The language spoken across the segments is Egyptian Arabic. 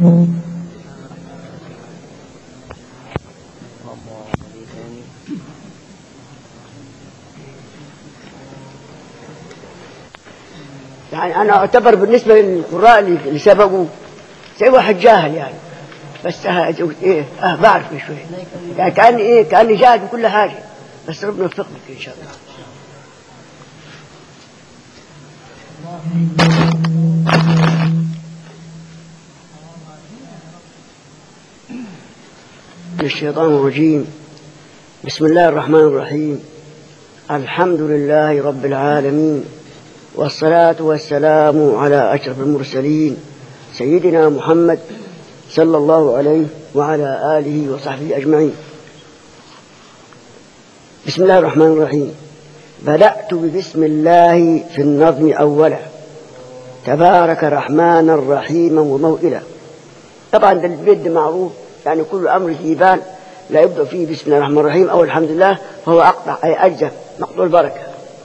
يعني أنا أعتبر بالنسبة للقراء اللي سبقوا زي واحد جاهل يعني بس أه إيه أه بعرف شوي يعني كأني إيه كأني جاهل بكل حاجة بس ربنا يوفقني إن شاء الله من الشيطان الرجيم بسم الله الرحمن الرحيم الحمد لله رب العالمين والصلاة والسلام على أشرف المرسلين سيدنا محمد صلى الله عليه وعلى آله وصحبه أجمعين بسم الله الرحمن الرحيم بدأت ببسم الله في النظم أولا تبارك رحمانا رحيما وموئلا طبعا ده البيت معروف يعني كل أمر جيبان لا يبدأ فيه بسم الله الرحمن الرحيم أو الحمد لله فهو أقطع أي أجزم مقطوع البركة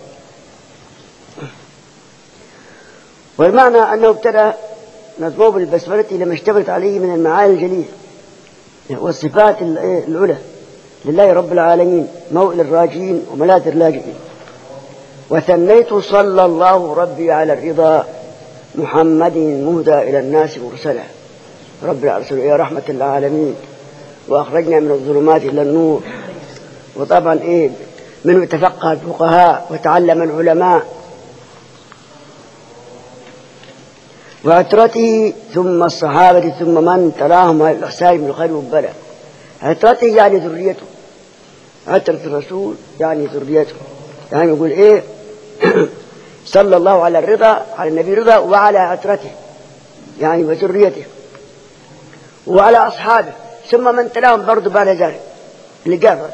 والمعنى أنه ابتدأ نظمه بالبسملة لما اشتملت عليه من المعاني الجليلة والصفات العلى لله رب العالمين موئل الراجين وملاذ اللاجئين وثنيت صلى الله ربي على الرضا محمد مهدى إلى الناس مرسلا رب العالمين يا رحمة العالمين وأخرجنا من الظلمات إلى النور وطبعا إيه منه تفقه الفقهاء وتعلم العلماء وعترته ثم الصحابة ثم من تراهم على الإحسان بالخير والبلاء عترته يعني ذريته عترة الرسول يعني ذريته يعني يقول إيه صلى الله على الرضا على النبي رضا وعلى عترته يعني وذريته وعلى أصحابه ثم من تلاهم برضه بعد ذلك اللي جاء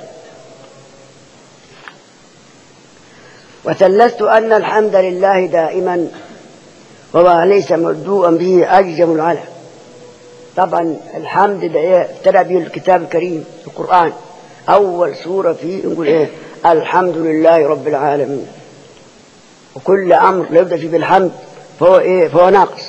وثلثت أن الحمد لله دائما وما ليس مبدوءا به أجزم العلى طبعا الحمد ده ايه ابتدى به الكتاب الكريم القرآن أول سورة فيه نقول إيه الحمد لله رب العالمين وكل أمر لا يبدأ فيه بالحمد فهو إيه فهو ناقص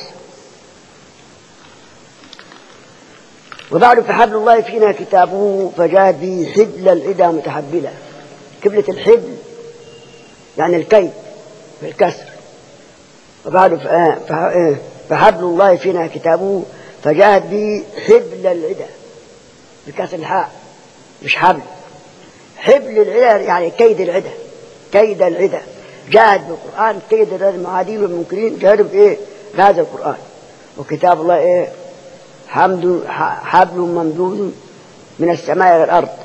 وبعد فحبل الله فينا كتابه فجاء به حبل العدا متحبلا كبلة الحبل يعني الكيد بالكسر وبعد فحبل الله فينا كتابه فجاءت به حبل العدا بكسر الحاء مش حبل حبل العدا يعني كيد العدا كيد العدا جاهد بالقرآن كيد المعادين والمنكرين جاهدوا بإيه بهذا القرآن وكتاب الله إيه حمد حبل ممدود من السماء إلى الأرض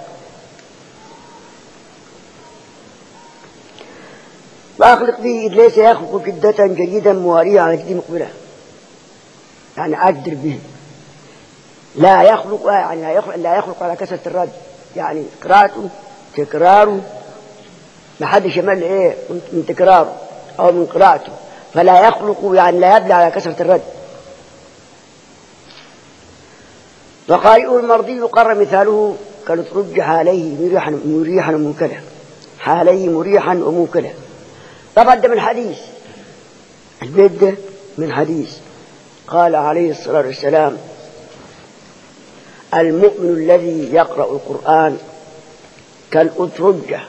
وأخلق به إذ ليس يخلق جدة جيدا موارية على جدي مقبلة يعني أقدر به لا يخلق يعني لا يخلق, لا يخلق على كسرة الرد يعني قراءته تكراره ما حدش يمل إيه من تكراره أو من قراءته فلا يخلق يعني لا يبلع على كسرة الرد وقارئه المرضي يقر مثاله كالترج حاليه مريحا مريحا ومنكلا حاليه مريحا ومنكلا طبعا ده من حديث البيت ده من حديث قال عليه الصلاة والسلام المؤمن الذي يقرأ القرآن كالأترجة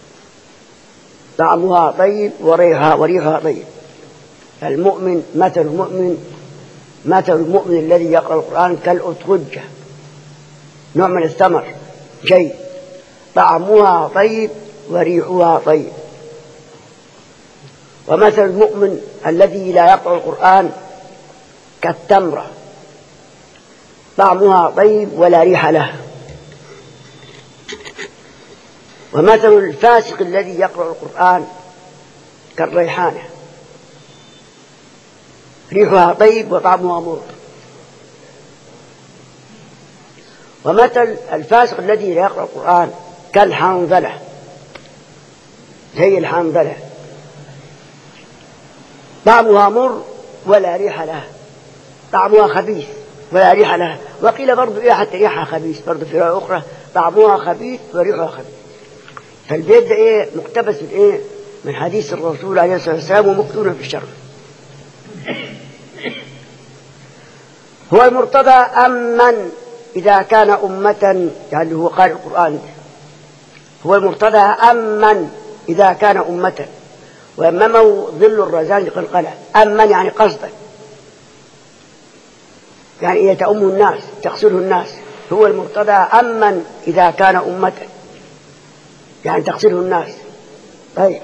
طعمها طيب وريحها وريحها طيب المؤمن مثل المؤمن مثل المؤمن الذي يقرأ القرآن كالأترجة نوع من الثمر جيد طعمها طيب وريحها طيب ومثل المؤمن الذي لا يقرأ القرآن كالتمرة طعمها طيب ولا ريح لها ومثل الفاسق الذي يقرأ القرآن كالريحانة ريحها طيب وطعمها مر ومثل الفاسق الذي لا يقرأ القرآن كالحنظلة زي الحنظلة طعمها مر ولا ريح لها طعمها خبيث ولا ريح لها وقيل برضو إيه حتى ريحها خبيث برضو في رواية أخرى طعمها خبيث وريحها خبيث فالبيت ده إيه مقتبس من إيه من حديث الرسول عليه الصلاة والسلام ومكتوب في الشرف هو المرتضى أمن إذا كان أمة يعني هو قال القرآن هو المرتضى أمن إذا كان أمة وأمامه ظل الرزان قلقلة أمن يعني قصدا يعني يتأم الناس تقصده الناس هو المرتضى أمن إذا كان أمة يعني تقصده الناس طيب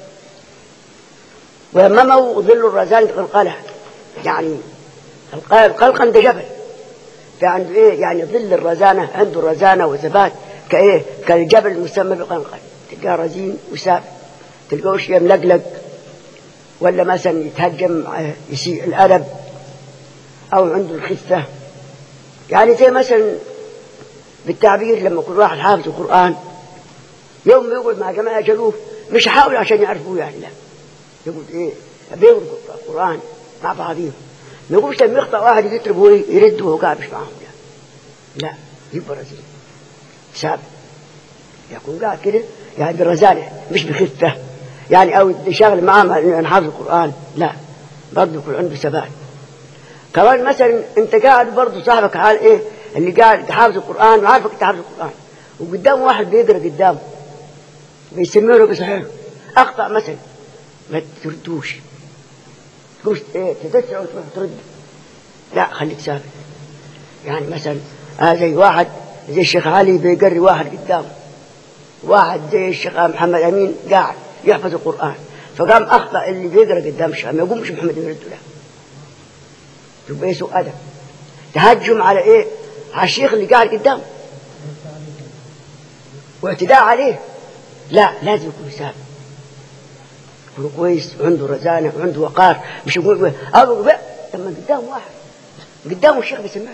وأمامه ظل الرزان قلقلة يعني القلقل ده جبل فعنده ايه يعني ظل الرزانة عنده رزانة وثبات كايه كالجبل المسمى بقنقل تلقاه رزين وثابت تلقاه شيء ملقلق ولا مثلا يتهجم يسيء الأدب أو عنده الخفة يعني زي مثلا بالتعبير لما كل واحد حافظ القرآن يوم يقعد مع جماعة جلوه مش حاول عشان يعرفوه يعني لا يقول ايه بيقرأ القرآن مع بعضهم ما يقولش لما يخطأ واحد يضربه يرد وهو قاعد مش معاهم لا لا يبقى رزين ثابت يكون قاعد كده يعني برزانة مش بخفة يعني او شغل معاه انا حافظ القرآن لا برضه يكون عنده ثبات كمان مثلا انت قاعد برضه صاحبك حال ايه اللي قاعد حافظ القرآن وعارفك انت حافظ القرآن وقدامه واحد بيقرا قدامه بيسميه له بصحيح اخطا مثلا ما تردوش تقولش ايه تدسع وتروح ترد لا خليك ثابت يعني مثلا آه زي واحد زي الشيخ علي بيقري واحد قدامه واحد زي الشيخ محمد امين قاعد يحفظ القران فقام اخطا اللي بيقرا قدام الشيخ ما يقومش محمد يرد له يبقى ايه سوء ادب تهجم على ايه على الشيخ اللي قاعد قدامه واعتداء عليه لا لازم يكون ثابت يكون كويس وعنده رزانه وعنده وقار مش يقول أو لما قدام واحد قدامه الشيخ بيسمع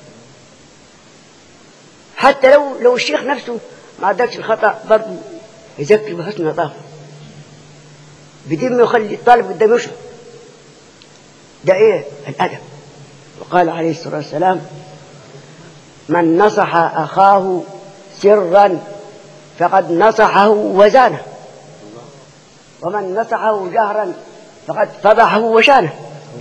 حتى لو لو الشيخ نفسه ما عداش الخطا برضه يذكر بحسن نظافه بدين ما يخلي الطالب قدامه يشرب ده ايه الادب وقال عليه الصلاه والسلام من نصح اخاه سرا فقد نصحه وزانه ومن نصحه جهرا فقد فضحه وشانه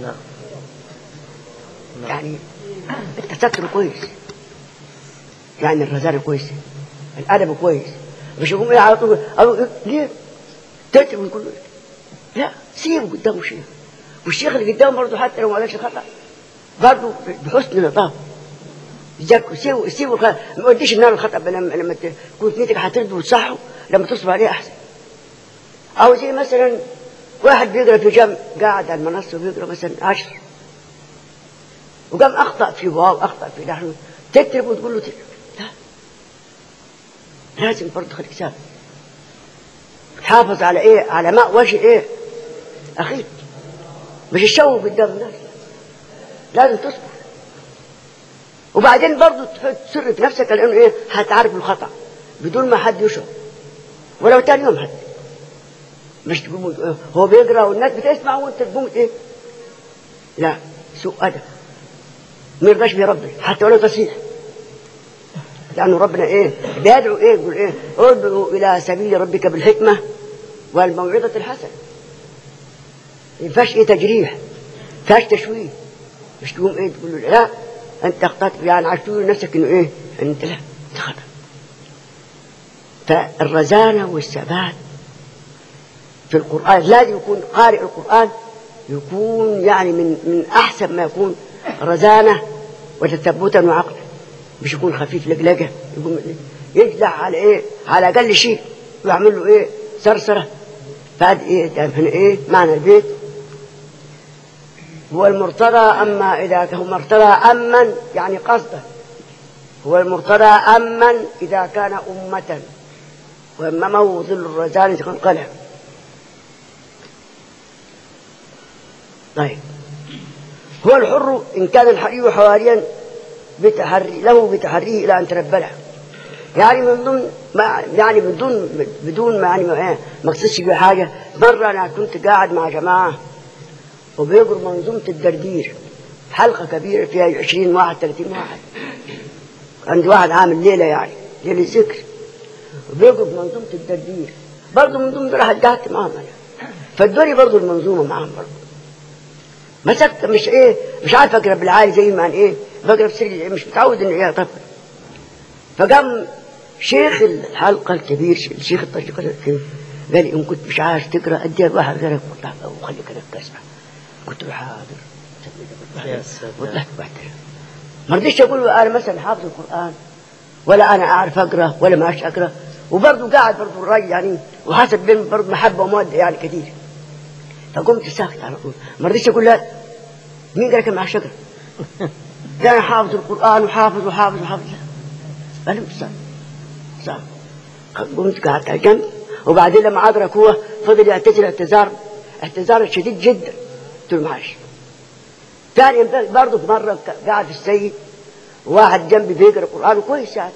يعني التستر كويس يعني الرزانة كويسة الأدب كويس مش يقوم ايه على طول أو ليه تتعب من كل لا سيبه قدامه الشيخ والشيخ اللي قدامه برضه حتى لو ما عملش خطأ برضه بحسن لطافة جاك سيبه سيبه ما توديش النار الخطأ لما لما تكون نيتك هترد وتصحه لما تصبر عليه أحسن أو زي مثلا واحد بيقرا في جنب قاعد على المنصة وبيقرا مثلا عشر وقام أخطأ في واو أخطأ في نحن تكتب وتقول له تكتب لا لازم برضه خليك ثابت تحافظ على إيه على ماء وجه إيه أخيك مش الشو قدام الناس لازم تصبر وبعدين برضه تسر في نفسك لأنه إيه هتعرف الخطأ بدون ما حد يشعر ولو تاني يوم حد مش تقوم هو بيقرا والناس بتسمع وانت تقوم ايه لا سوء ادب ما يرضاش بربنا حتى ولو تصيح لانه ربنا ايه بيدعو ايه يقول ايه ادعو الى سبيل ربك بالحكمه والموعظه الحسنه ما ينفعش ايه تجريح ما ينفعش تشويه مش تقوم ايه تقول له لا انت اخطات يعني عشان تقول لنفسك انه ايه انت لا انت خطا فالرزانه والثبات في القرآن لازم يكون قارئ القرآن يكون يعني من من أحسن ما يكون رزانة وتثبتا وعقلا مش يكون خفيف لقلقة يقوم يجلع على إيه على أقل شيء ويعمل له إيه سرسرة فهذا إيه ده من إيه معنى البيت هو المرتضى أما إذا هو مرتضى أمن يعني قصدا هو المرتضى أمن إذا كان أمة وأمامه ظل الرزان قلم طيب هو الحر إن كان الحري حواريا بتحري له بتحريه إلى أن تنبله يعني من ضمن ما يعني بدون بدون ما يعني ما اقصدش بحاجة مرة أنا كنت قاعد مع جماعة وبيقروا منظومة الدردير حلقة كبيرة فيها 20 واحد 30 واحد عندي واحد عامل ليلة يعني ليلة ذكر وبيقروا بمنظومة الدردير برضه من ضمن دول حجات معاهم أنا فادوني برضه المنظومة معاهم برضه مسكت مش ايه مش عارف اقرا بالعالي زي ما ايه بقرا بسري مش متعود انه ايه طفل فقام شيخ الحلقه الكبير الشيخ الطريقه الكبير قال لي ان كنت مش عارف تقرا ادي واحد غيرك وخليك انك تسمع قلت له حاضر يا سلام. وطلعت بعد ما رضيتش اقول له انا مثلا حافظ القران ولا انا اعرف اقرا ولا ما اعرفش اقرا وبرضه قاعد برضه الراجل يعني وحاسب بين برضه محبه وموده يعني كثير فقمت ساكت على طول ما رضيتش اقول لا مين قال لك أنا ما اعرفش اقرا ده انا حافظ القران وحافظ وحافظ وحافظ لا انا مش صعب صعب قمت قعدت على جنب وبعدين لما ادرك هو فضل يعتذر اعتذار اعتذار شديد جدا قلت له معلش ثاني برضه في مره قاعد في السيد واحد جنبي بيقرا قران كويس يعني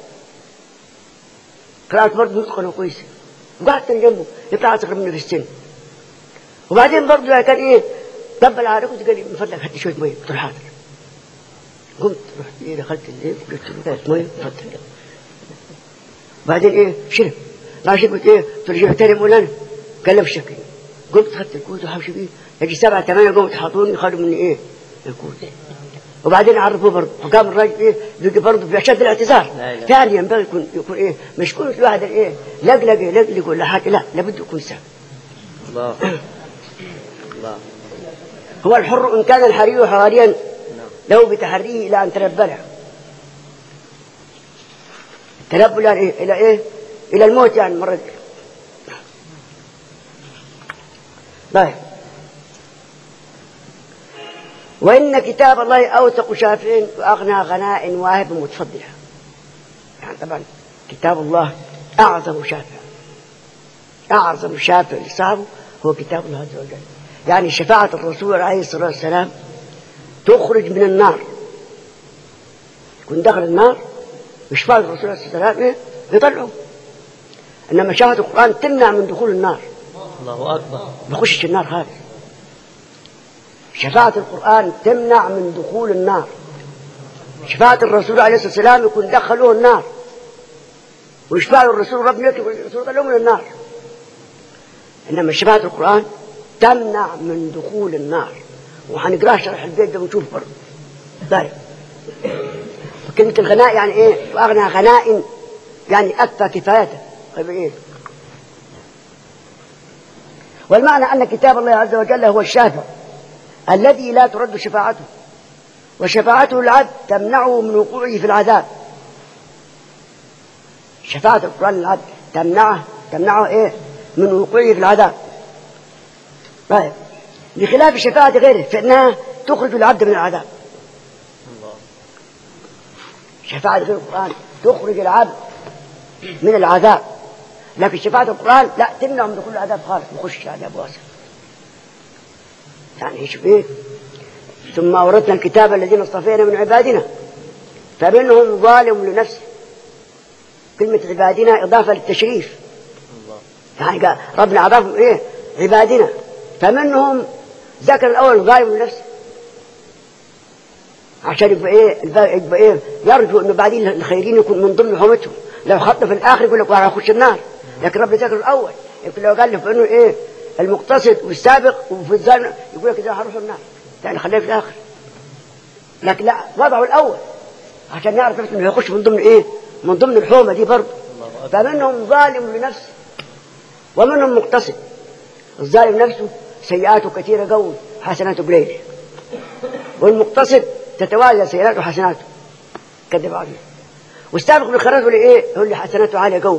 قراءة برضه متقنة كويسة وقعدت أنا جنبه يطلع أصغر مني في السن وبعدين برضه كان إيه طبل على ركبتي قال لي من فضلك هات لي شوية مية قلت له حاضر قمت رحت إيه دخلت الليل قلت له هات مية تفضل بعدين إيه شرب ما شربت إيه قلت له جبت تاني مولانا قال له شكلي قمت أخذت الكوت وحوش بيه يجي سبعة ثمانية قمت حاطوني خدوا مني إيه الكوت وبعدين عرفوه برضه فقام الراجل ايه بيجي برضه في اشد الاعتذار لا إله. ثاني ينبغي يكون يكون ايه مش يكون الواحد ايه لقلق لقلق ولا حاجه لا لابد يكون سام الله الله هو الحر ان كان الحري حواليا نعم له بتحريه الى ان تنبله التنبل يعني إيه؟ الى ايه الى الموت يعني مرة دي. طيب وإن كتاب الله أوثق شافع وأغنى غناء واهب متفضلة يعني طبعا كتاب الله أعظم شافع أعظم شافع لصاحبه هو كتاب الله عز وجل يعني شفاعة الرسول عليه الصلاة والسلام تخرج من النار يكون دخل النار وشفاعة الرسول عليه الصلاة والسلام إيه؟ يطلعه إنما شفاعة القرآن تمنع من دخول النار الله أكبر ما يخشش النار خالص شفاعة القرآن تمنع من دخول النار شفاعة الرسول عليه الصلاة والسلام يكون دخلوه النار ويشفع له الرسول ربنا يكتب الرسول قال له من النار إنما شفاعة القرآن تمنع من دخول النار وحنقراه شرح البيت ده ونشوف برضه طيب كلمة الغناء يعني إيه؟ وأغنى غناء يعني أكفى كفايته طيب إيه؟ والمعنى أن كتاب الله عز وجل هو الشافع الذي لا ترد شفاعته وشفاعته العبد تمنعه من وقوعه في العذاب شفاعة القرآن للعبد تمنعه تمنعه إيه من وقوعه في العذاب طيب بخلاف شفاعة غيره فإنها تخرج العبد من العذاب الله شفاعة غير القرآن تخرج العبد من العذاب لكن شفاعة القرآن لا تمنع من دخول العذاب خالص يخش عذاب واسع يعني ايش فيه ثم أورثنا الكتاب الذين اصطفينا من عبادنا فمنهم ظالم لنفسه كلمة عبادنا إضافة للتشريف الله يعني قال ربنا أضافهم إيه عبادنا فمنهم ذكر الأول ظالم لنفسه عشان يبقى إيه الباقي يبقى إيه يرجو إنه بعدين الخيرين يكون من ضمن حومتهم لو خطنا في الآخر يقول لك وأنا أخش النار لكن ربنا ذكر الأول يمكن لو قال له في إنه إيه المقتصد والسابق وفي الظالم يقول لك إذا هروح النار يعني خليه في الآخر لكن لا وضعه الأول عشان يعرف نفسه إنه يخش من ضمن إيه من ضمن الحومة دي برضه الله أكبر فمنهم ظالم لنفسه ومنهم مقتصد الظالم نفسه سيئاته كثيرة قوي حسناته قليلة والمقتصد تتوالى سيئاته وحسناته كذب عليه والسابق بالخيرات هو اللي ايه هو اللي حسناته عالية قوي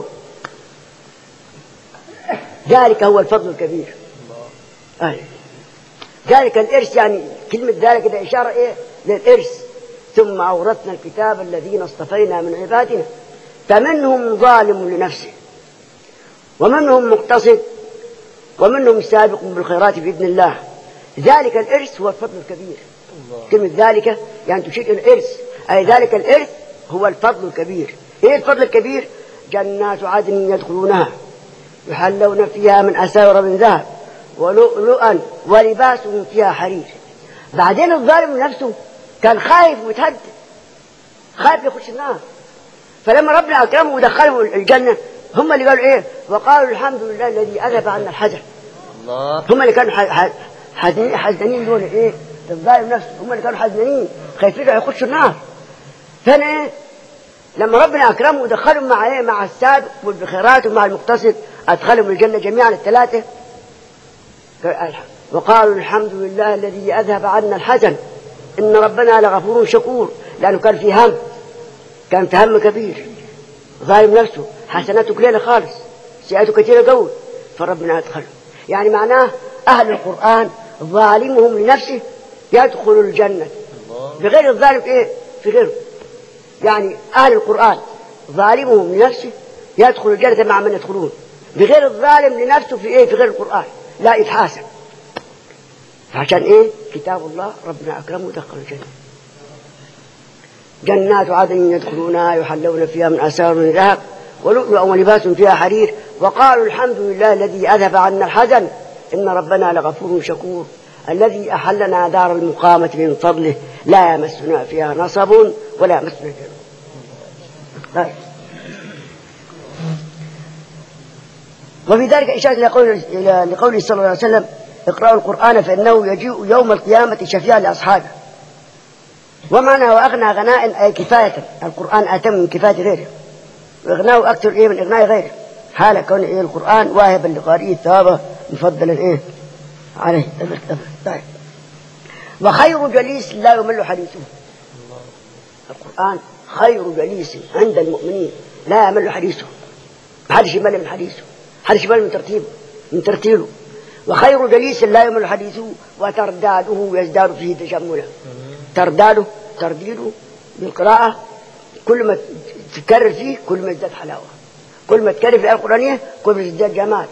ذلك هو الفضل الكبير الله آه. ذلك الإرث يعني كلمة ذلك ده إشارة إيه للإرث ثم أورثنا الكتاب الذين اصطفينا من عبادنا فمنهم ظالم لنفسه ومنهم مقتصد ومنهم سابق بالخيرات بإذن الله ذلك الإرث هو الفضل الكبير الله كلمة ذلك يعني تشير إلى الإرث أي ذلك الإرث هو الفضل الكبير إيه الفضل الكبير جنات عدن يدخلونها يحلون فيها من أساور من ذهب ولؤلؤا ولباسهم فيها حرير بعدين الظالم نفسه كان خايف ومتهدد خايف يخش النار فلما ربنا أكرمه ودخله الجنة هم اللي قالوا إيه وقالوا الحمد لله الذي أذهب عنا الحزن الله هم اللي كانوا ح- ح- حزنين حزنين دول ايه ده الظالم نفسه هم اللي كانوا حزنانين خايفين يخشوا النار فانا ايه لما ربنا اكرمه ودخلهم مع ايه مع السابق والبخيرات ومع المقتصد ادخلهم الجنه جميعا الثلاثه وقالوا الحمد لله الذي اذهب عنا الحزن ان ربنا لغفور شكور لانه كان في هم كان في هم كبير ظالم نفسه حسناته قليله خالص سيئاته كثيره قوي فربنا ادخله يعني معناه اهل القران ظالمهم لنفسه يدخل الجنه بغير الظالم ايه في غيره يعني اهل القران ظالمهم لنفسه يدخل الجنه مع من يدخلون بغير الظالم لنفسه في ايه في غير القران لا يتحاسب عشان ايه كتاب الله ربنا اكرمه ودخل الجنه جنات عدن يدخلونها يحلون فيها من اسار من ذهب ولؤلؤا ولباس فيها حرير وقالوا الحمد لله الذي اذهب عنا الحزن ان ربنا لغفور شكور الذي احلنا دار المقامه من فضله لا يمسنا فيها نصب ولا يمسنا جنوب طيب. وفي ذلك إشارة لقول لقوله صلى الله عليه وسلم اقرأوا القرآن فإنه يجيء يوم القيامة شفيعا لأصحابه ومعنى وأغنى غناء أي كفاية القرآن أتم من كفاية غيره وإغناه أكثر إيه من إغناء غيره حال كون إيه القرآن واهبا لقارئه الثواب مفضلا إيه عليه طيب وخير جليس لا يمل حديثه القرآن خير جليس عند المؤمنين لا يمل حديثه ما حدش يمل من حديثه حدش يمل من ترتيبه من ترتيله وخير جليس لا يمل حديثه وترداده يزداد فيه تجملا ترداده ترديده بالقراءة كل ما تكرر فيه كل ما يزداد حلاوة كل ما تكرر في الآية القرآنية كل ما يزداد جمال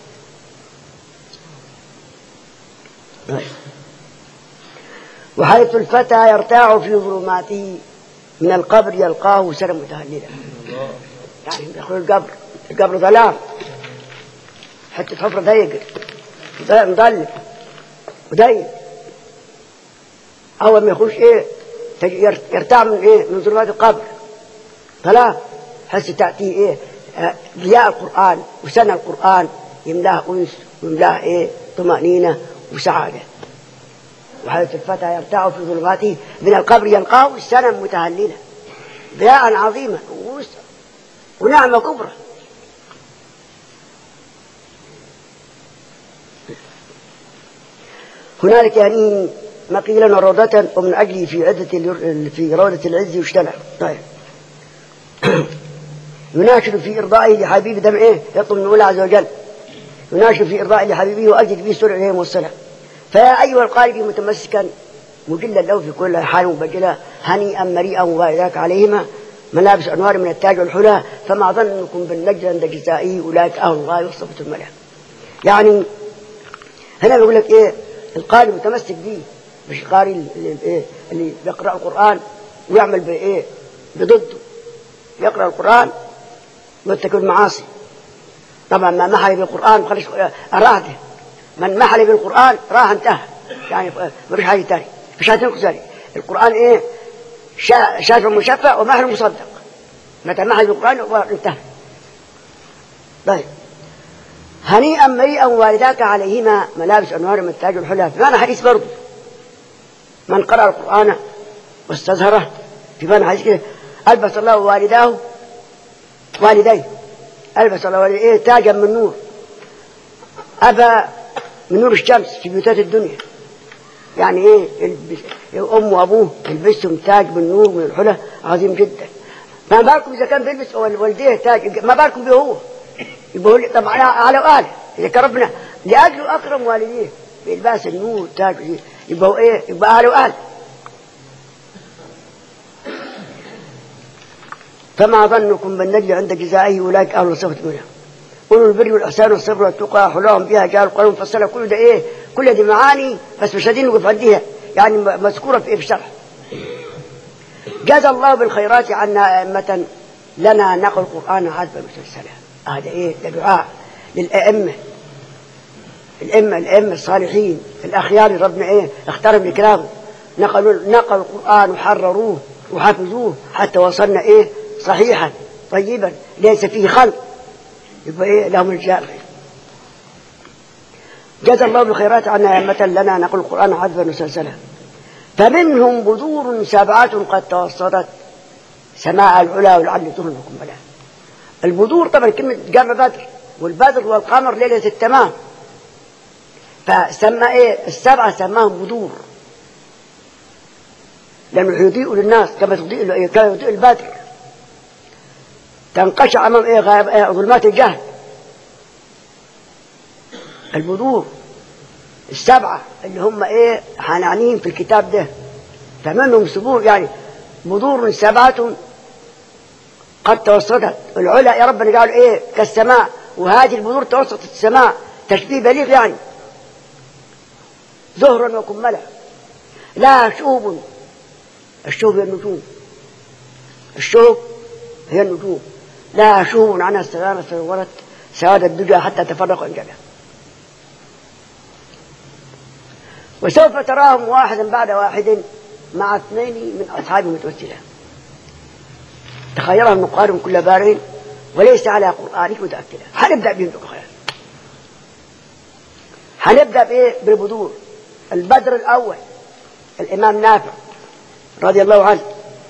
وحيث الفتى يرتاع في ظلماته من القبر يلقاه سنة متهللة يعني يدخل القبر القبر ظلام حتى حفرة ضيقة مضلم وضيق أول ما يخش إيه يرتاع من إيه من ظلمات القبر ظلام حس تأتيه إيه ضياء القرآن وسنة القرآن يملاه أنس ويملاه إيه طمأنينة وسعادة وحيث الفتى يرتاع في ظلماته من القبر يلقاه سنة متهللة ضياء عظيما ونعمة كبرى هنالك يعني مقيلا وروضة ومن أجلي في عدة في روضة العز يجتمع طيب يناشد في إرضائه لحبيب دم إيه يطلب من الله عز وجل يناشد في إرضائه لحبيبه وأجد به سرع إليهم والسلام فيا أيها القارئ متمسكا مجلا له في كل حال مبجلا هنيئا مريئا وبارك عليهما ملابس أنوار من التاج والحلى فما ظنكم بالنجد عند جزائه أولئك أهل الله يصفة الملأ يعني هنا بيقول لك إيه القارئ متمسك به مش القارئ اللي, إيه اللي بيقرأ القرآن ويعمل بإيه بضده يقرأ القرآن ويتكل المعاصي طبعا ما محل بالقرآن خلص أراده من محل بالقرآن راه انتهى يعني ما فيش حاجة تاني مش حاجة ثاني القرآن إيه شافع مشفع ومحل مصدق متى محل بالقرآن انتهى طيب هنيئا مريئا والداك عليهما ملابس انوار من التاج والحلى في حديث برضه من قرأ القرآن واستظهره في معنى حديث كده ألبس الله والداه والديه ألبس الله والديه تاجا من نور أبى من نور الشمس في بيوتات الدنيا يعني ايه أم وأبوه يلبسهم تاج من نور من الحلى عظيم جدا ما بالكم إذا كان بيلبس والديه تاج ما بالكم به هو يبقى طبعا على وآله إذا كان ربنا لأجله أكرم والديه بإلباس النور تاج يبقى هو إيه يبقى أهل وأهل فما ظنكم بالنجل عند جزائه أولئك أهل الصفة منها أولو البر والإحسان والصبر والتقى حلاهم بها جاء القرآن مفصلة كل ده إيه كل دي معاني بس مش قادرين نوقف عندها يعني مذكورة في إيه في الشرح جاز الله بالخيرات عنا أئمة لنا نقل القرآن عذبا مسلسلا هذا إيه ده دعاء للأئمة الأئمة الأئمة الصالحين الأخيار ربنا إيه اختارهم لكلامه نقلوا نقلوا القرآن وحرروه وحفظوه حتى وصلنا إيه صحيحا طيبا ليس فيه خلق يبقى إيه لهم الجار جزا الله بالخيرات عنا أئمة لنا نقل القرآن عذبا وسلسلا فمنهم بذور سبعة قد توسطت سماء العلا والعل تهلكم بلا البذور طبعا كلمة جمع بدر والبدر والقمر ليلة التمام فسمى ايه السبعة سماهم بذور لأنه يضيء للناس كما تضيء كما يضيء البدر تنقشع أمام إيه غيب إيه ظلمات الجهل البذور السبعة اللي هم إيه حنانين في الكتاب ده فمنهم سبور يعني بذور سبعة قد توسطت العلا يا ربنا قالوا إيه كالسماء وهذه البذور توسطت السماء تشبيه بليغ يعني زهرا وكملا لا شوب الشوب هي النجوم الشوب هي النجوم لا شوب عنها السلامة صورت سواد الدجى حتى تفرقوا انجلها وسوف تراهم واحدا بعد واحد مع اثنين من أصحاب المتوسلة تخيرهم نقارهم كل بارين وليس على قرآنك متأكدة حنبدأ بهم الخير حنبدأ بإيه بالبذور البدر الأول الإمام نافع رضي الله عنه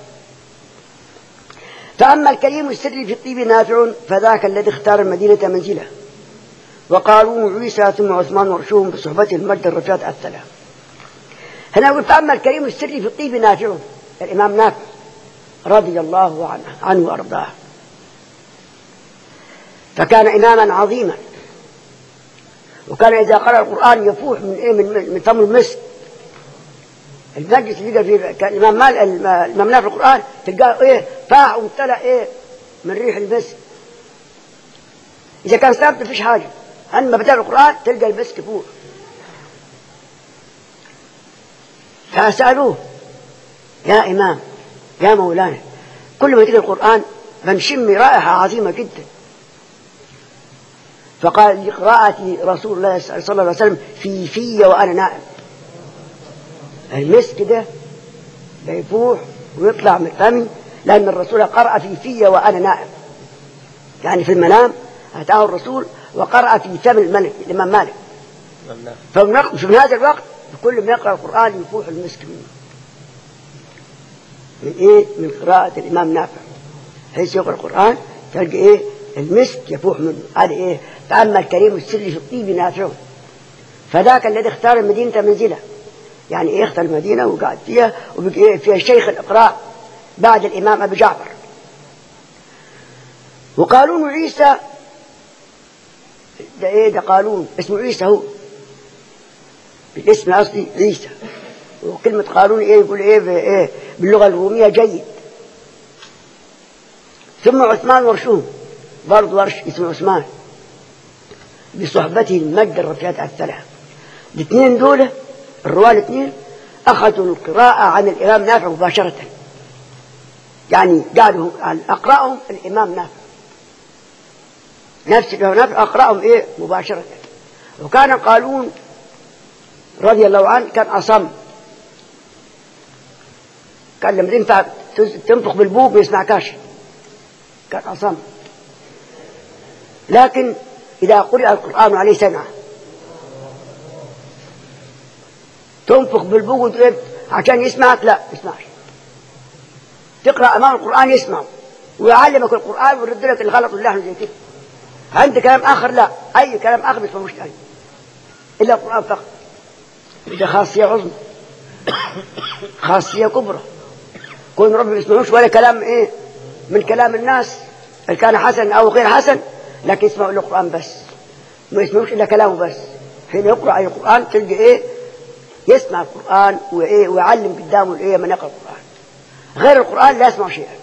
فأما الكريم السر في الطيب نافع فذاك الذي اختار المدينة منزله وقارون عيسى ثم عثمان ورشوهم بصحبته المجد الرفيعة الثلاث هنا يقول فأما الكريم السر في الطيب نافع الإمام نافع رضي الله عنه عنه وأرضاه فكان إماما عظيما وكان إذا قرأ القرآن يفوح من إيه من من فم المسك المجلس اللي فيه كان الإمام مال الإمام نافع القرآن تلقاه إيه فاح وامتلأ إيه من ريح المسك إذا كان ثابت ما فيش حاجة أما بدأ القرآن تلقى المسك فوق فسألوه يا إمام يا مولانا كل ما تقرأ القرآن بنشم رائحة عظيمة جدا فقال لقراءة رسول الله صلى الله عليه وسلم في في وأنا نائم المسك ده بيفوح ويطلع من فمي لأن الرسول قرأ في في وأنا نائم يعني في المنام أتاه الرسول وقرأ في فم الملك الإمام مالك فمن هذا الوقت كل ما يقرأ القرآن يفوح المسك منه من إيه؟ من قراءة الإمام نافع حيث يقرأ القرآن تلقى إيه؟ المسك يفوح منه هذا إيه؟ فأما الكريم السر في الطيب نافع فذاك الذي اختار المدينة منزله يعني إيه اختار المدينة وقعد فيها وبقى إيه فيها الشيخ الإقراء بعد الإمام أبي جعفر وقالون عيسى ده إيه ده قالون اسمه عيسى هو بالاسم أصلي عيسى وكلمة قانون إيه يقول إيه, إيه باللغة الرومية جيد ثم عثمان ورشوم برضه ورش اسمه عثمان بصحبته المجد الرفيعات الثلاث الاثنين دول الرواة الاثنين أخذوا القراءة عن الإمام نافع مباشرة يعني قالوا أقرأهم الإمام نافع نفس الإمام نافع أقرأهم إيه مباشرة وكان قالون رضي الله عنه كان أصم كان لما تنفع تنفخ بالبوق ما يسمعكاش كان أصم لكن إذا قرأ القرآن عليه سمع تنفخ بالبوق وتقول عشان يسمعك لا يسمعش تقرأ أمام القرآن يسمع ويعلمك القرآن ويرد لك الغلط واللحن زي كده عند كلام آخر لا أي كلام آخر ما يسمعوش تاني إلا القرآن فقط ده خاصية عظمى خاصية كبرى كون رب ما يسمعوش ولا كلام ايه من كلام الناس اللي كان حسن او غير حسن لكن يسمعوا القرآن بس ما يسمعوش الا كلامه بس حين يقرأ اي القرآن تلقى ايه يسمع القرآن وايه ويعلم قدامه الايه من يقرأ القرآن غير القرآن لا يسمع شيئا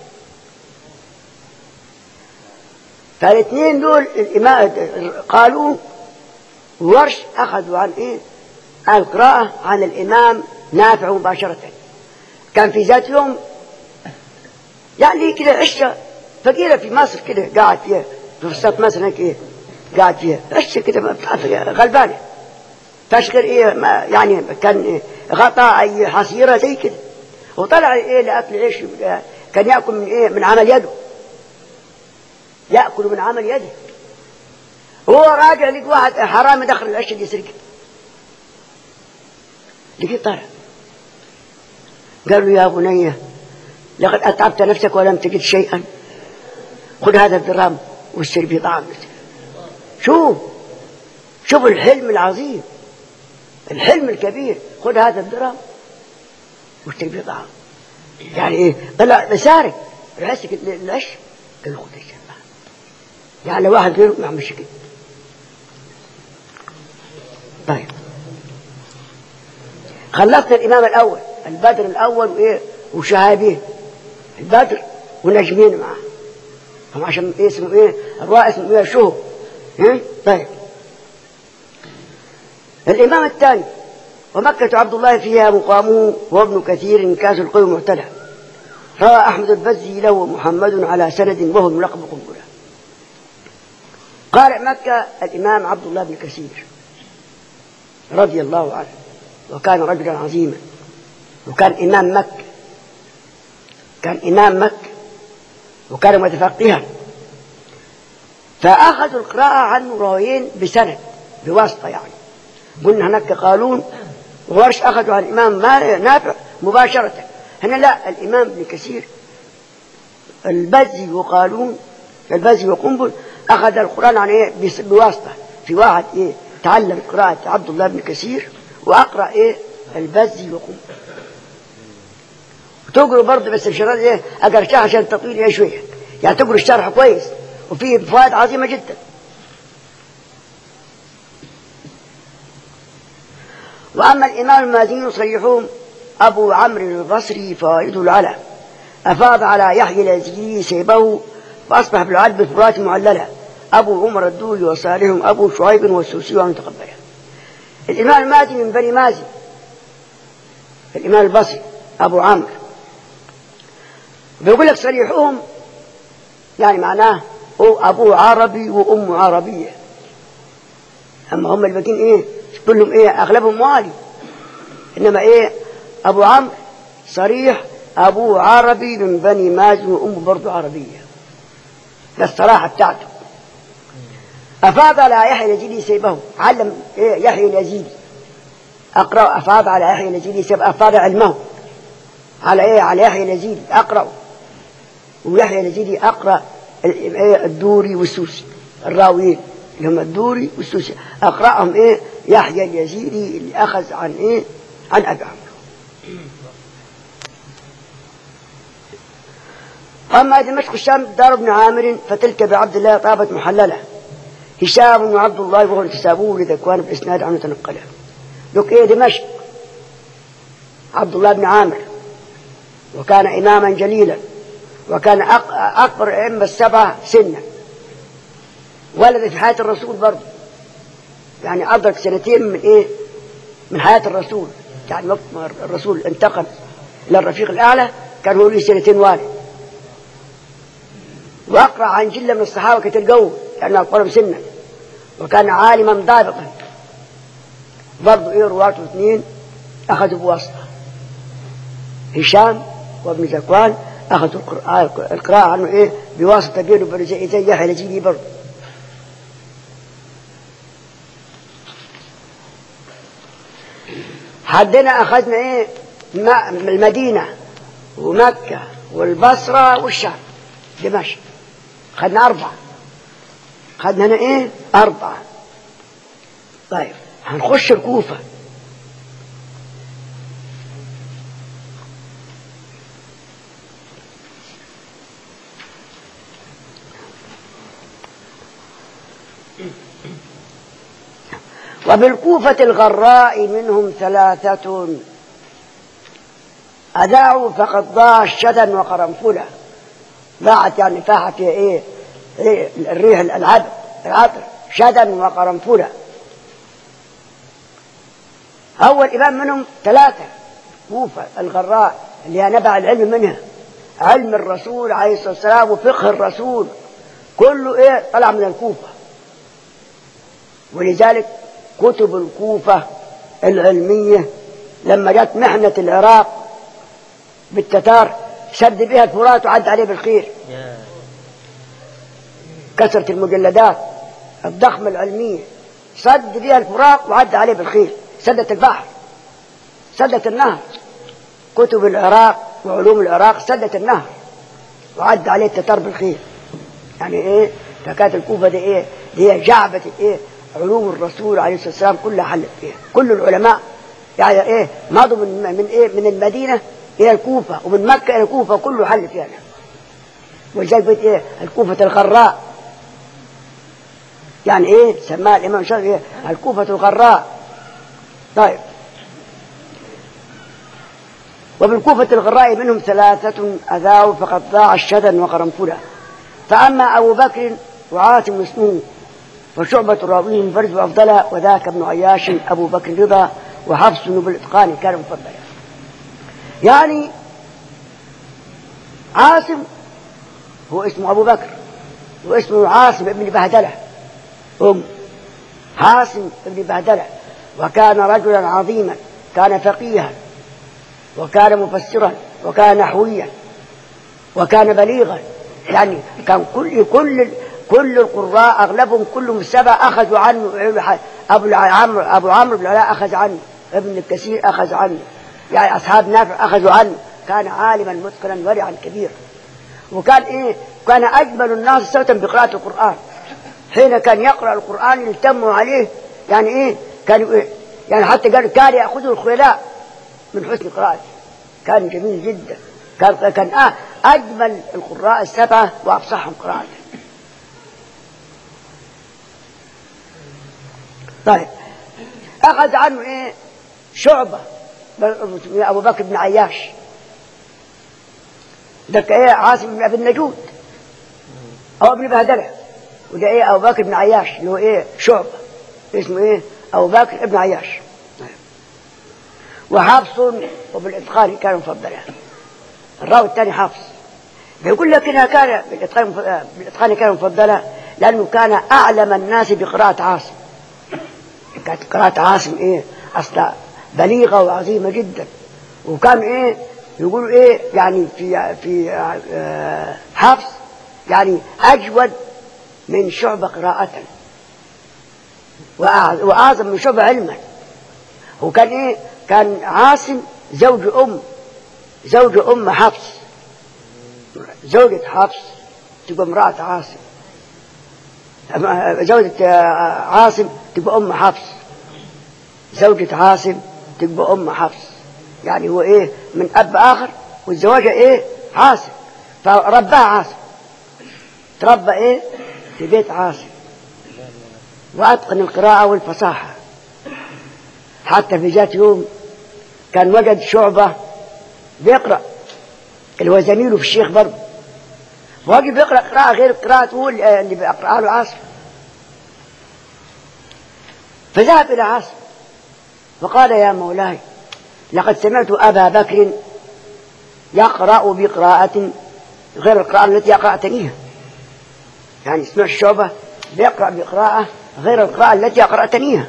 فالاثنين دول الإمام قالوا ورش أخذوا عن إيه القراءة عن الإمام نافع مباشرة كان في ذات يوم يعني كده عشة فقيرة في مصر كده قاعد فيها في وسط مصر هيك إيه قاعد فيها عشة كده ما بتعرف غلبانة تشغل إيه ما يعني كان إيه غطاء أي حصيرة زي كده وطلع إيه لأكل عيش كان يأكل من إيه من عمل يده يأكل من عمل يده هو راجع لقى واحد حرامي دخل العشة دي يسرقها لقيت طالع قال له يا بني لقد أتعبت نفسك ولم تجد شيئا خذ هذا الدرام واشتري به طعام شوف شوف الحلم العظيم الحلم الكبير خذ هذا الدرام واشتري به طعام يعني ايه طلع مسارك راسك ليش قال له خذ الشيء يعني لو واحد غيره ما عملش كده طيب خلصنا الإمام الأول البدر الأول وإيه وشهادين البدر ونجمين معه هم عشان إيه اسمه إيه الرواء اسمه إيه شهر إيه؟ طيب الإمام الثاني ومكة عبد الله فيها مقامه وابن كثير كاس القوي معتلى روى أحمد البزي له محمد على سند وهو الملقب قنبلة قارئ مكة الإمام عبد الله بن كثير رضي الله عنه وكان رجلا عظيما وكان إمام مكة كان إمام مكة وكان متفقها فأخذوا القراءة عنه راويين بسند بواسطة يعني قلنا هناك قالون وورش أخذوا عن الإمام نافع مباشرة هنا لا الإمام ابن كثير البزي وقالون البزي وقنبل أخذ القرآن عن إيه بواسطة في واحد إيه تعلم قراءة عبد الله بن كثير وأقرأ إيه البزي وقنبل وتقروا برضه بس بشرط إيه أقرأ عشان التطويل إيه شوية يعني تقروا الشرح كويس وفيه فوائد عظيمة جدا وأما الإمام المازني يصرحون أبو عمرو البصري فوائده العلا أفاض على يحيى الأزيري سيبه فأصبح بالعد بالفرات معللة أبو عمر الدولي وصالحهم أبو شعيب والسوسي ومن تقبله الإمام المازي من بني مازي الإمام البصري أبو عمرو بيقول لك صريحهم يعني معناه هو أبوه عربي وأمه عربية أما هم الباقيين إيه كلهم إيه أغلبهم موالي إنما إيه أبو عمرو صريح أبوه عربي من بني مازي وأمه برضه عربية ده الصراحة بتاعته أفاض على يحيى اليزيدي سيبه علم إيه يحيى اليزيدي أقرأ أفاض على يحيى اليزيدي سيبه أفاض علمه على إيه على يحيى اليزيدي أقرأ ويحيى اليزيدي أقرأ إيه الدوري والسوسي الراويين اللي هم الدوري والسوسي أقرأهم إيه يحيى اليزيدي اللي أخذ عن إيه عن أبي عمرو أما دمشق الشام دار ابن عامر فتلك بعبد الله طابت محللة هشام وعبد الله وهو انتسابوه لذكوان بإسناد عنه تنقله لك إيه دمشق عبد الله بن عامر وكان إماما جليلا وكان أكبر الأئمة السبعة سنا ولد في حياة الرسول برضه يعني أدرك سنتين من إيه من حياة الرسول يعني وقت ما الرسول انتقل إلى الرفيق الأعلى كان هو له سنتين والد وأقرأ عن جلة من الصحابة كتلقوه لأنه أكبرهم سنا وكان عالما ضابطا برضه إيه رواته اثنين أخذوا بواسطة هشام وابن زكوان أخذوا القراءة عنه إيه بواسطة بينه وبين زي زي يحيى الجيلي برضه حدنا أخذنا إيه المدينة ومكة والبصرة والشام دمشق خدنا أربعة خدنا هنا إيه أربعة طيب هنخش الكوفة وبالكوفة الغراء منهم ثلاثة أذاعوا فقد ضاع الشدن وقرنفلة ضاعت يعني فاحت فيها إيه, إيه الريح العبد العطر شدن وقرنفلة أول إمام منهم ثلاثة كوفة الغراء اللي هي نبع العلم منها علم الرسول عليه الصلاة والسلام وفقه الرسول كله إيه طلع من الكوفة ولذلك كتب الكوفة العلمية لما جت محنة العراق بالتتار سد بها الفرات وعد عليه بالخير كثرة المجلدات الضخمة العلمية سد بها الفرات وعد عليه بالخير سدت البحر سدت النهر كتب العراق وعلوم العراق سدت النهر وعد عليه التتار بالخير يعني ايه فكانت الكوفه دي ايه دي هي جعبه ايه علوم الرسول عليه الصلاه والسلام كلها حلت فيها كل العلماء يعني ايه مضوا من من ايه من المدينه الى الكوفه ومن مكه الى الكوفه كله حل فيها ولذلك بيت ايه الكوفه الغراء يعني ايه سماها الامام الشافعي إيه؟ الكوفه الغراء طيب وبالكوفة الغراء منهم ثلاثة أذاوا فقد ضاع الشدن وقرنفلا فأما أبو بكر وعاصم اسمه وشعبة راويه فرد أفضل وذاك ابن عياش أبو بكر رضا وحفص بالإتقان كان مفضلا يعني عاصم هو اسمه أبو بكر واسمه عاصم ابن بهدلة أم عاصم ابن بهدلة وكان رجلا عظيما كان فقيها وكان مفسرا وكان نحويا وكان بليغا يعني كان كل كل كل القراء اغلبهم كلهم السبع اخذوا عنه ابو عمرو ابو عمرو بن العلاء اخذ عنه ابن الكثير اخذ عنه يعني اصحاب نافع اخذوا عنه كان عالما متقنا ورعا كبيرا وكان ايه كان اجمل الناس صوتا بقراءه القران حين كان يقرا القران يلتموا عليه يعني ايه كان إيه يعني حتى قال كان ياخذه الخيلاء من حسن قراءته كان جميل جدا كان كان آه اجمل القراء السبعه وافصحهم قراءه طيب اخذ عنه ايه شعبه ابو بكر بن عياش ده ايه عاصم بن ابي النجود او ابن بهدله وده ايه ابو بكر بن عياش اللي هو ايه شعبه اسمه ايه ابو بكر بن عياش وحفص وبالإتقان كان مفضلا الراوي الثاني حفص بيقول لك انها كان بالإتقان بالإتقان كان مفضلا لأنه كان أعلم الناس بقراءة عاصم كانت قراءة عاصم إيه أصلا بليغة وعظيمة جدا وكان إيه يقولوا إيه يعني في في آه حفص يعني أجود من شعبة قراءة وأعظم من شعبة علما وكان إيه كان عاصم زوج أم زوج أم حفص زوجة حفص تبقى امرأة عاصم زوجة عاصم تبقى أم حفص زوجة عاصم تبقى أم حفص يعني هو إيه من أب آخر والزواجة إيه عاصم فرباها عاصم تربى إيه في بيت عاصم وأتقن القراءة والفصاحة حتى في ذات يوم كان وجد شعبة بيقرأ اللي هو زميله في الشيخ برضه وجد بيقرأ قراءة غير قراءته اللي بيقرأها له عاصم فذهب إلى عاصم فقال يا مولاي لقد سمعت أبا بكر يقرأ بقراءة غير القراءة التي أقرأتنيها يعني سمع الشعبة بيقرأ بقراءة غير القراءة التي أقرأتنيها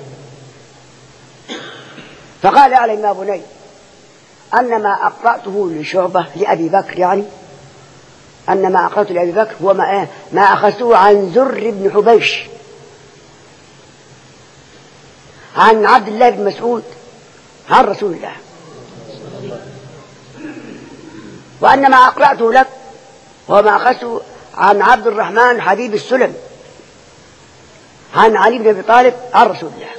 فقال أعلم يا بني أن ما أقرأته لشعبة لأبي بكر يعني أن ما أقرأته لأبي بكر هو ما, إيه ما أخذته عن زر بن حبيش عن عبد الله بن مسعود عن رسول الله وأن ما أقرأته لك هو ما أخذته عن عبد الرحمن حبيب السلم عن علي بن أبي طالب عن رسول الله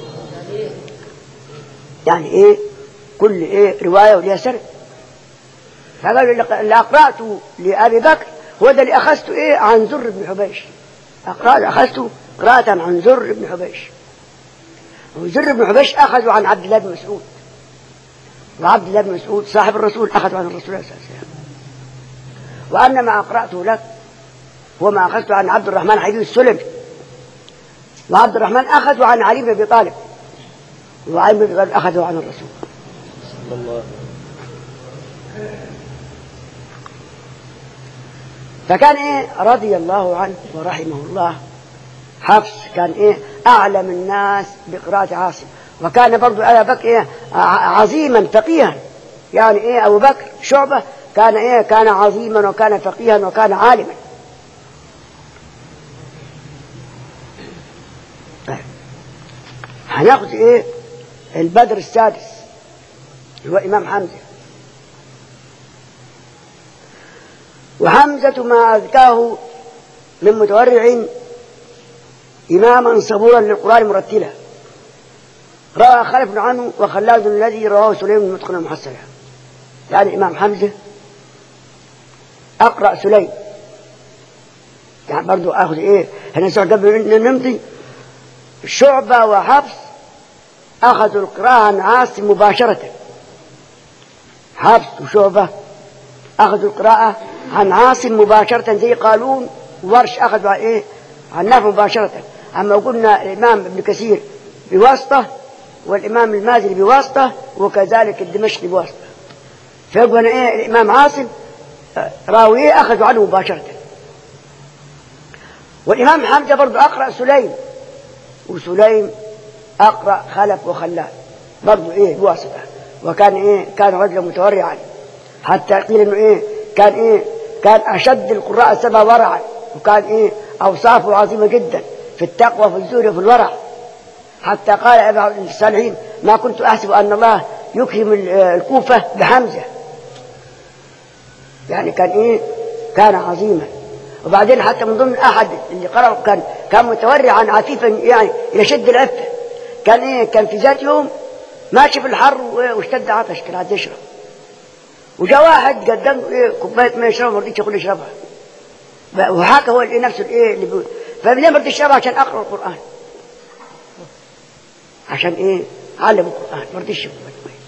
يعني ايه كل ايه روايه وليها سند فقال اللي اقراته لابي بكر هو ده اللي اخذته ايه عن زر بن حبيش اقرأ اخذته قراءة عن زر بن حبيش وزر بن حبيش اخذه عن عبد الله بن مسعود وعبد الله بن مسعود صاحب الرسول اخذه عن الرسول عليه الصلاه والسلام وان ما اقراته لك هو ما اخذته عن عبد الرحمن حبيب السلمي وعبد الرحمن اخذه عن علي بن ابي طالب وعلي بن ابي طالب اخذه عن الرسول صلى الله فكان ايه رضي الله عنه ورحمه الله حفص كان ايه اعلم الناس بقراءة عاصم وكان برضو ابو بكر ايه ع- عظيما فقيها يعني ايه ابو بكر شعبة كان ايه كان عظيما وكان فقيها وكان عالما طيب هناخد ايه البدر السادس اللي هو امام حمزة وحمزة ما أذكاه من متورع إماما صبورا للقرآن مرتلا رأى خلف عنه وخلاد الذي رواه سليم بن متقن المحصلة يعني الإمام حمزة أقرأ سليم يعني برضو أخذ إيه هنا قبل أن نمضي شعبة وحفص أخذوا القراءة عن عاصم مباشرة حفص وشعبة أخذوا القراءة عن عاصم مباشرة زي قالون ورش أخذوا إيه عن نافع مباشرة أما قلنا الإمام ابن كثير بواسطة والإمام المازري بواسطة وكذلك الدمشقي بواسطة فيقول إيه الإمام عاصم راويه أخذوا عنه مباشرة والإمام حمزة برضو أقرأ سليم وسليم أقرأ خلف وخلاد برضو إيه بواسطة وكان إيه كان رجلا متورعا حتى قيل إنه إيه كان إيه كان أشد القراء السبع ورعا وكان إيه أوصافه عظيمة جدا في التقوى في الزهد وفي الورع حتى قال ابن الصالحين ما كنت أحسب أن الله يكرم الكوفة بحمزة يعني كان إيه كان عظيما وبعدين حتى من ضمن أحد اللي قرأوا كان كان متورعا عفيفا يعني إلى شد العفة كان إيه كان في ذات يوم ماشي في الحر واشتد عطش كان عايز يشرب وجاء واحد قدم إيه كوباية ماء يشربها ما رضيش يقول يشربها وهكذا هو اللي نفسه الإيه اللي بيقول فليه ما رضيش يشربها عشان أقرأ القرآن عشان إيه علم القرآن ما رضيش يشرب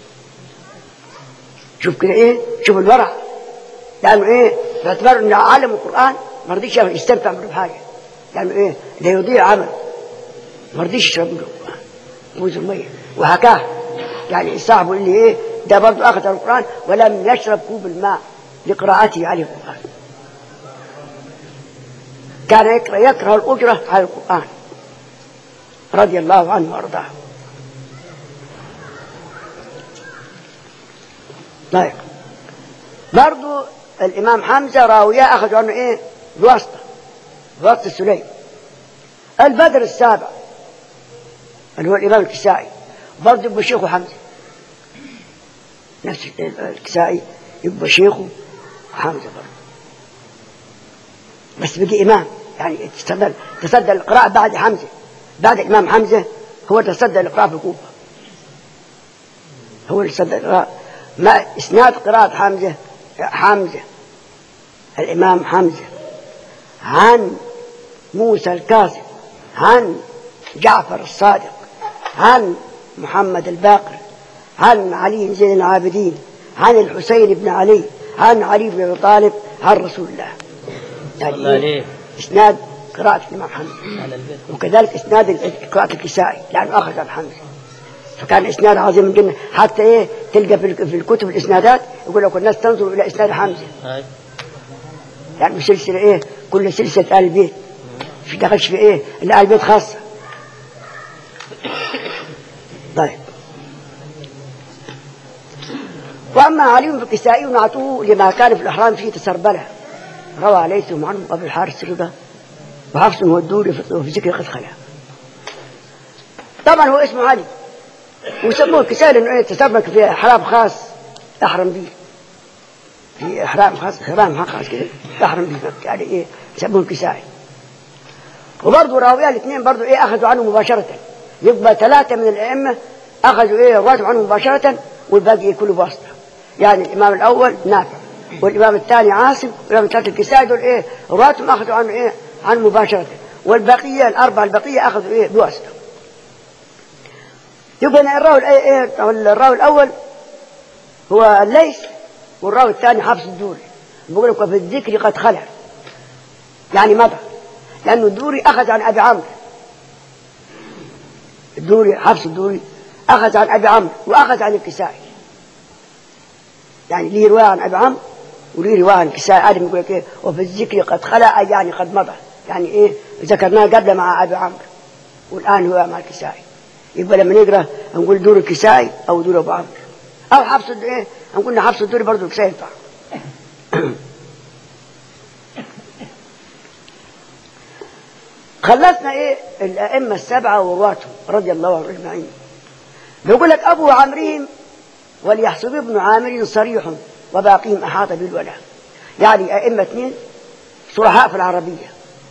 شوف كده إيه شوف الورع لأنه إيه باعتبار إنه علم القرآن ما رضيش يستنفع منه بحاجة لأنه إيه ده يضيع عمل ما رضيش يشرب منه القرآن بوز المية وهكاه يعني صاحبه اللي إيه ده برضه أخذ القرآن ولم يشرب كوب الماء لقراءته عليه القرآن كان يكره, يكره الأجرة على القرآن رضي الله عنه وأرضاه طيب برضو الإمام حمزة راوية أخذ عنه إيه بواسطة بواسطة سليم البدر السابع اللي هو الإمام الكسائي برضه يبقى شيخه حمزة نفس الكسائي يبقى شيخه حمزة برضه بس بقي إمام يعني تصدر تصدر القراءة بعد حمزة بعد الإمام حمزة هو تصدر القراءة في الكوفة هو اللي تصدر القراءة ما إسناد قراءة حمزة حمزة الإمام حمزة عن موسى الكاظم عن جعفر الصادق عن محمد الباقر عن علي زين العابدين عن الحسين بن علي عن علي بن ابي طالب عن رسول الله الله عليه اسناد قراءة الإمام حمزة على البيت وكذلك اسناد قراءة الكسائي لأنه أخذ عن حمزة فكان اسناد عظيم جدا حتى ايه تلقى في في الكتب الاسنادات يقول لك الناس تنظر الى اسناد حمزه هاي يعني سلسله ايه كل سلسله ال البيت في دخلش في ايه ال البيت خاصه طيب واما علي بن الكسائي نعته لما كان في الاحرام فيه تسربله روى ليث عنه ابو الحارث رضا وحفص والدوري في في ذكر قد خلا طبعا هو اسمه علي ويسموه الكسائي لانه ايه تسبك في احرام خاص احرم به في احرام خاص احرام خاص كده احرم به يعني ايه يسموه الكسائي وبرضه راويه الاثنين برضه ايه اخذوا عنه مباشره يبقى ثلاثه من الائمه اخذوا ايه رواتب عنه مباشره والباقي كله بواسطه يعني الامام الاول نافع والامام الثاني عاصم والامام الثالث الكسائي دول ايه رواتب اخذوا عنه ايه عنه مباشره والبقيه الاربعه البقيه اخذوا ايه بواسطه يبقى الراوي الأي- ايه الراوي الاول هو الليث والراوي الثاني حفص الدوري بيقول لك وفي الذكر قد خلع يعني مضى لانه الدوري اخذ عن ابي عمرو الدوري حفص الدوري اخذ عن ابي عمرو واخذ عن الكسائي يعني ليه روايه عن ابي عمرو وليه روايه عن الكسائي ادم يقول لك ايه وفي الذكر قد خلع أي يعني قد مضى يعني ايه ذكرناه قبل مع ابي عمرو والان هو مع الكسائي يبقى لما نقرا نقول دور الكسائي او دور ابو عمرو او حفص الد- ايه نقول حفص الدوري برضه الكسائي ينفع خلصنا ايه الائمه السبعه ورواتهم رضي الله عنهم اجمعين بيقول لك ابو عمرهم وليحسب ابن عامر صريح وباقيهم احاط بالولاء يعني أئمة اثنين صلحاء في العربية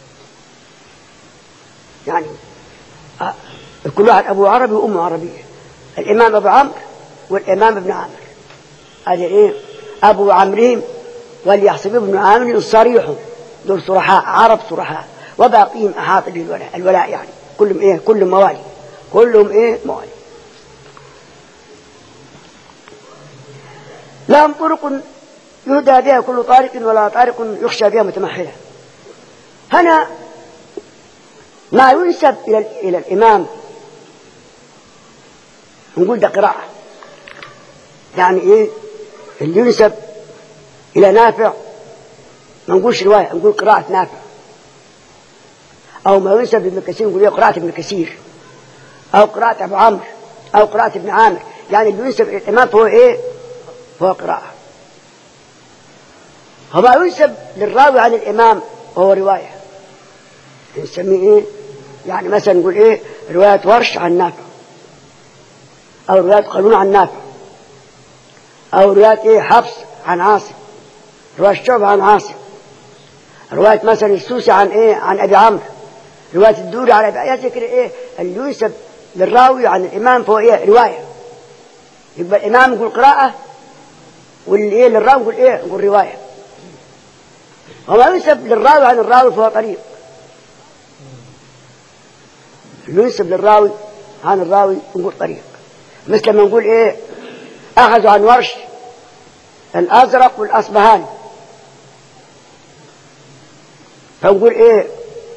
يعني آه، كل واحد أبو عربي وأمه عربية الإمام أبو عمرو والإمام ابن عامر هذا إيه أبو عمرهم وليحسب ابن عامر صريح دول صرحاء عرب صرحاء وباقيهم أحاط للولاء الولاء يعني كلهم إيه كلهم موالي كلهم إيه موالي لهم طرق يهدى بها كل طارق ولا طارق يخشى بها متمحلة هنا ما ينسب إلى إلى الإمام نقول ده قراءة يعني إيه اللي ينسب إلى نافع ما نقولش رواية نقول قراءة نافع أو ما ينسب لابن كثير نقول إيه قراءة ابن كثير أو قراءة أبو عمرو أو قراءة ابن عامر يعني اللي ينسب إلى الإمام فهو إيه فهو قراءة وما ينسب للراوي عن الإمام وهو رواية نسميه إيه يعني مثلا نقول إيه رواية ورش عن نافع أو رواية قانون عن نافع أو رواية إيه حفص عن عاصم رواية شعبة عن عاصم رواية مثلا السوسي عن إيه عن أبي عمرو رواية الدوري عن أبي عياش كده إيه اللي ينسب للراوي عن الإمام فهو إيه رواية يبقى الإمام يقول قراءة واللي إيه للراوي يقول إيه يقول رواية وما ينسب للراوي عن الراوي فهو طريق ينسب للراوي عن الراوي نقول طريق مثل ما نقول ايه اخذوا عن ورش الازرق والاصبهاني فنقول ايه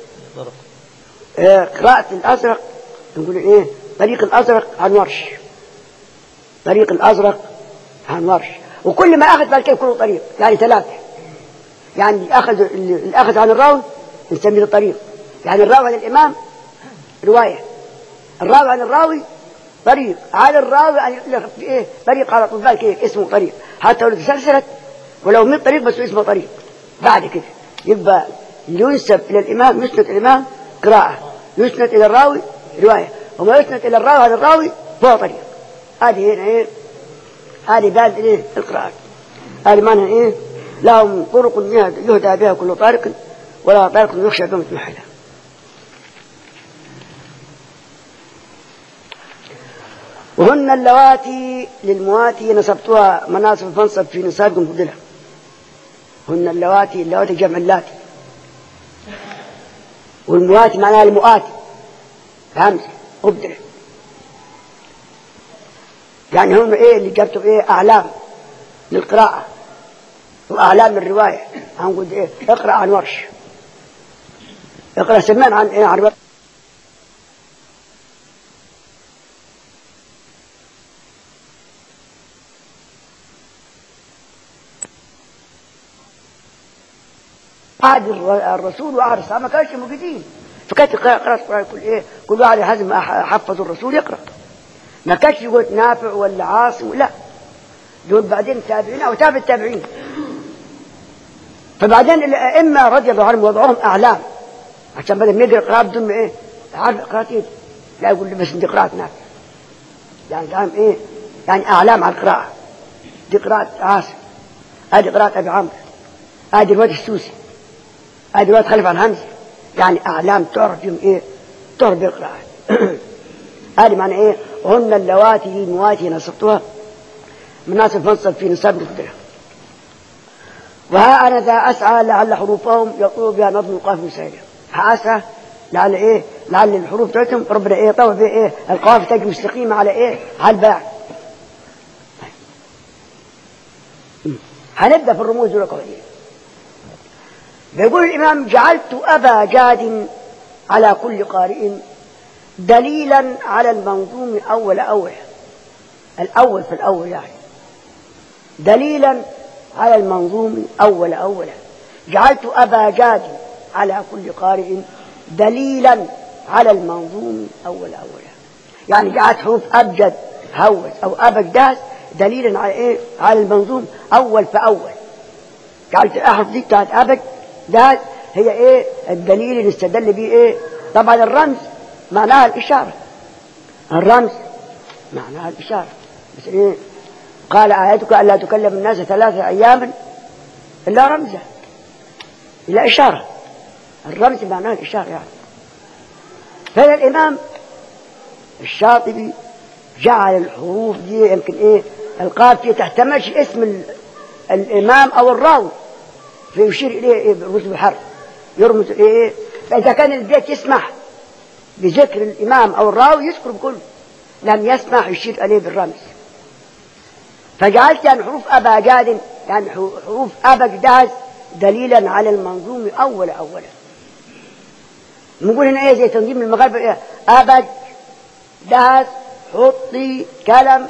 إيه قراءة الازرق نقول ايه طريق الازرق عن ورش طريق الازرق عن ورش وكل ما اخذ بعد كده كله طريق يعني ثلاثة يعني اخذ اللي اخذ عن الراوي نسميه الطريق يعني الراوي عن الامام رواية الراوي عن الراوي طريق على الراوي عن ايه طريق على طول بالك إيه اسمه طريق حتى لو تسلسلت ولو من طريق بس اسمه طريق بعد كده يبقى ينسب الى الامام يسند الى الامام قراءة يسند الى الراوي رواية وما يسند الى الراوي عن الراوي فهو طريق هذه هنا ايه هذه باب ايه القراءة هذه معنى ايه لهم طرق يهدى بها كل طارق ولا طارق يخشى بهم محله وهن اللواتي للمواتي نصبتها مناصب فانصب في نصابكم فضلها هن اللواتي اللواتي جمع اللاتي والمواتي معناها المؤاتي همزة أبدل يعني هم ايه اللي جبتوا ايه اعلام للقراءة واعلام الرواية هنقول ايه اقرأ عن ورش اقرأ سمان عن ايه عن ورش عهد الرسول وعهد الصحابه ما كانش موجودين فكانت قراءة القرآن كل ايه كل واحد حسب ما حفظ الرسول يقرأ ما كانش يقول نافع ولا عاصم لا دول بعدين تابعين او تابع التابعين فبعدين الائمه رضي الله عنهم وضعوهم اعلام عشان بدل ما يقرا قراءه بدون ايه عارف قراءه ايه لا يقول بس دي قراءه نافع يعني فاهم ايه يعني اعلام على القراءه دي قراءه عاصم هذه قراءه ابي عمرو هذه روايه السوسي هذه روايه خلف عن همزه يعني اعلام تعرف يوم ايه تعرف بالقراءه هذه معنى ايه هن اللواتي المواتي نصبتها مناسب منصب في نصاب الدرهم وها أنا ذا أسعى لعل حروفهم يطول بها نظم القاف مسائلة أسعى لعل إيه لعل الحروف بتاعتهم ربنا إيه طوى بها إيه القاف تجي مستقيمة على إيه على الباء هنبدأ في الرموز والقوانين بيقول الإمام جعلت أبا جاد على كل قارئ دليلا على المنظوم أول أول الأول في الأول يعني دليلا على المنظوم أول أولا جعلت أبا جاد على كل قارئ دليلا على المنظوم أول أولا يعني جعلت حروف أبجد هوس أو أبجداس دليلا على إيه على المنظوم أول فأول جعلت الأحرف دي بتاعت أبج دال هي إيه الدليل اللي استدل به إيه طبعا الرمز معناها الإشارة الرمز معناها الإشارة بس إيه قال آياتك ألا تكلم الناس ثلاثة أياما إلا رمزا إلا إشارة الرمز معناه الإشارة يعني فهذا الإمام الشاطبي جعل الحروف دي يمكن إيه القافية تحتملش اسم ال- الإمام أو الراوي فيشير إليه إيه بالرمز بالحرف يرمز إيه فإذا كان البيت يسمح بذكر الإمام أو الراوي يذكر بكله لم يسمح يشير عليه بالرمز فجعلت يعني حروف أبا جاد يعني حروف أبا جداز دليلا على المنظوم أول أولا نقول هنا إيه زي تنظيم المغاربة إيه أبد داز حطي كلم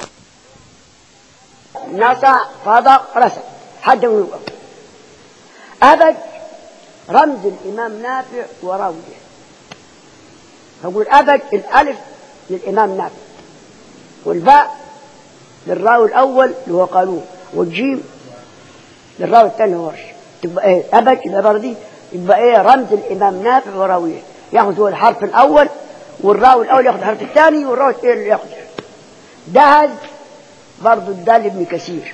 نصع فضق رسم حد ويوقف أبد رمز الإمام نافع وراويه فقول أبد الألف للإمام نافع والباء للراوي الأول اللي هو قانون والجيم للراوي الثاني هو ورش تبقى إيه أبد العبارة دي يبقى إيه رمز الإمام نافع وراويه ياخذ هو الحرف الأول والراوي الأول ياخذ الحرف الثاني والراوي الثاني اللي ياخذ دهز برضه الدال ابن كثير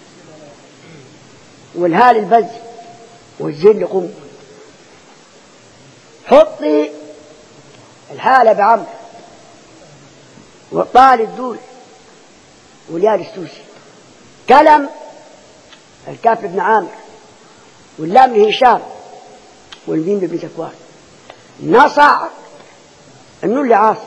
والهال البز والزين لقم حطي الحالة بعمر والطال الدول والياء السوسي كلم الكاف ابن عامر واللام لهشام والميم لابن زكوان نصع النون لعاصم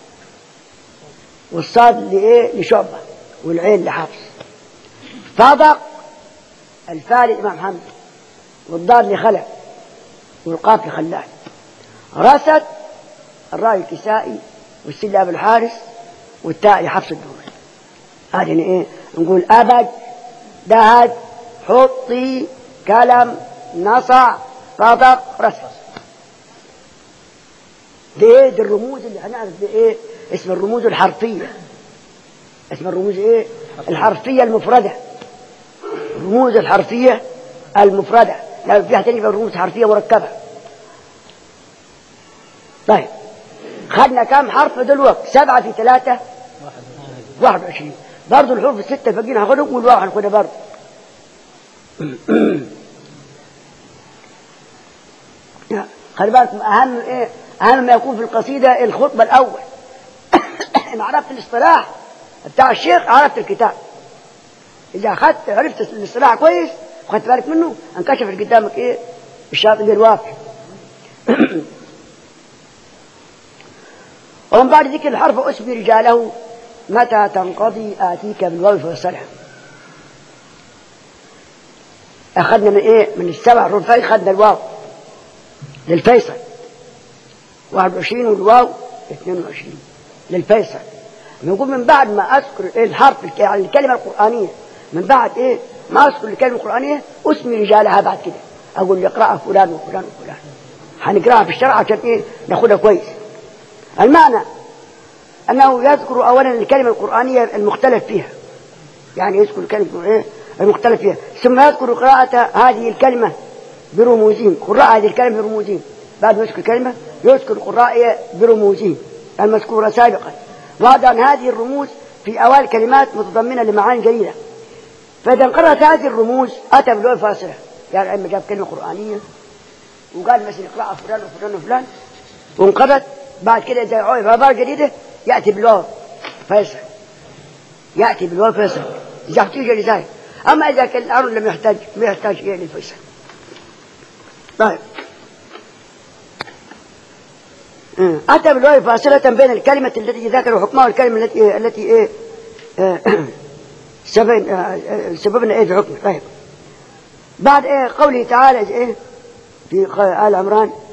والصاد لإيه لشعبة والعين لحفص صدق الفاء للإمام حمزة والضاد لخلف والقاف لخلاد رست الراء الكسائي والسين لأبو الحارس والتاء لحفص الدوري هذه ايه نقول أبد دهد حطي كلم نصع صدق رسم دي ايه دي الرموز اللي هنعرف دي ايه اسم الرموز الحرفية اسم الرموز ايه الحرفية المفردة الرموز الحرفية المفردة لا فيها تاني رموز حرفية مركبة طيب خدنا كام حرف دلوقتي سبعة في ثلاثة واحد وعشرين برضه الحروف الستة الباقيين هاخدهم والواحد هاخدها برضه خلي بالك أهم إيه أهم ما يكون في القصيدة الخطبة الأول إن عرفت الاصطلاح بتاع الشيخ عرفت الكتاب إذا أخذت عرفت الاصطلاح كويس وخدت بالك منه انكشف قدامك إيه الشاطئ الوافي ومن بعد ذكر الحرف أسمي رجاله متى تنقضي آتيك بالواو فوصلها أخذنا من إيه من السبع رفعي أخذنا الواو للفيصل 21 والواو 22 للفيصل نقول من بعد ما أذكر إيه الحرف يعني الكلمة القرآنية من بعد إيه ما أذكر الكلمة القرآنية أسمي رجالها بعد كده أقول يقرأها فلان وفلان وفلان هنقرأها في الشرع عشان إيه ناخدها كويس المعنى أنه يذكر أولا الكلمة القرآنية المختلف فيها يعني يذكر الكلمة إيه المختلف فيها ثم يذكر قراءة هذه الكلمة برموزهم قراءة هذه الكلمة برموزهم بعد ما يذكر الكلمة يذكر قراءة برموزهم المذكورة سابقا وضع هذه الرموز في أوائل كلمات متضمنة لمعاني جليلة فإذا انقرأت هذه الرموز أتى بالواو فاصلة يعني أما جاب كلمة قرآنية وقال مثلا اقرأ فلان وفلان وفلان وانقرأت بعد كده إذا عرف عبارة جديدة يأتي بالواو فيصل يأتي بالواو فيصل إذا احتاج لذلك أما إذا كان الأمر لم يحتاج ما يحتاج إلى الفيصل طيب أتى بالواو فاصلة بين الكلمة التي ذكر حكمها والكلمة التي التي إيه سببنا إيه في حكمه طيب بعد إيه قوله تعالى إيه في آل عمران